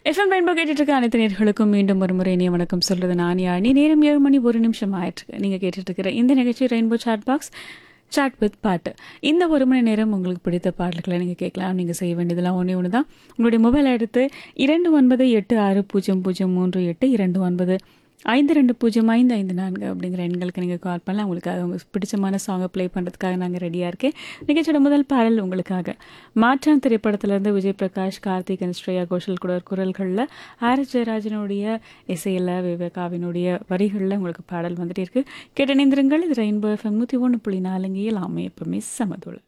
FM rainbow கேட்டுட்டு இருக்க அனைத்து நேர்களுக்கும் மீண்டும் ஒரு முறை இனிய வணக்கம் சொல்றது நான் யானி நேரம் ஏழு மணி ஒரு நிமிஷம் ஆயிட்டு நீங்க கேட்டுட்டு இருக்கிற இந்த நிகழ்ச்சி rainbow chat box chat with பாட்டு இந்த ஒரு மணி நேரம் உங்களுக்கு பிடித்த பாடல்களை நீங்கள் கேட்கலாம் நீங்கள் செய்ய வேண்டியதெல்லாம் ஒன்றே ஒன்று தான் உங்களுடைய மொபைல் எடுத்து இரண்டு ஒன்பது எட்டு ஆறு பூஜ்ஜியம் பூஜ்ஜியம் மூன்று எட்டு இரண்டு ஒன்பது ஐந்து ரெண்டு பூஜ்ஜியம் ஐந்து ஐந்து நான்கு அப்படிங்கிற எண்களுக்கு நீங்கள் கால் பண்ணலாம் உங்களுக்காக உங்களுக்கு பிடிச்சமான சாங்கை ப்ளே பண்ணுறதுக்காக நாங்கள் ரெடியாக இருக்கேன் நிகழ்ச்சியோட முதல் பாடல் உங்களுக்காக மாற்றான் திரைப்படத்திலேருந்து விஜய் பிரகாஷ் கார்த்திக் and ஸ்ரேயா கோஷல் கூட குரல்களில் ஆர் எஸ் ஜெயராஜனுடைய இசையில் விவேகாவினுடைய வரிகளில் உங்களுக்கு பாடல் வந்துட்டு இருக்கு கேட்டணிந்திருங்கள் இது ரெயின்போ எஃப்எம் நூற்றி ஒன்று புள்ளி நாலுங்கியில் ஆமை எப்பவுமே சமதுள்ள